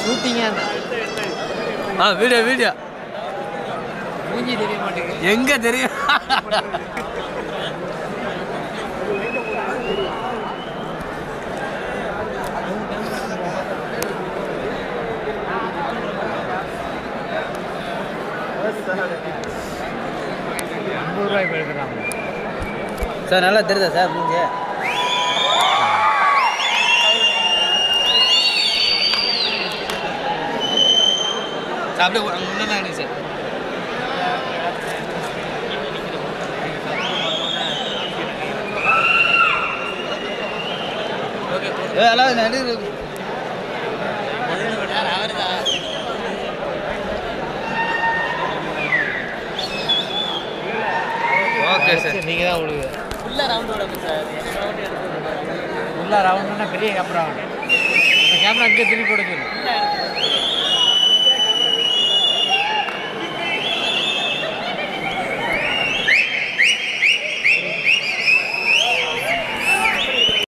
ஷூட்டிங்காக ஆ video video மூஞ்சி தெரிய மாட்டேங்குது எங்க தெரியும் ஐம்பது ரூபாய் எடுக்கிறாங்க சார் நல்லா தெரியுதா சார் மூஞ்சி சார் அப்படியே முன்னாடி சார் ஏ எல்லாம் நடு ஓகே சார் நீங்கள் தான் விடுங்க ஃபுல்லாக ரவுண்ட் விடுங்க சார் ஃபுல்லாக ரவுண்டுன்னா பெரிய கேமரா வேணும் அந்த கேமரா அங்கே திருப்பி போட சொல்லு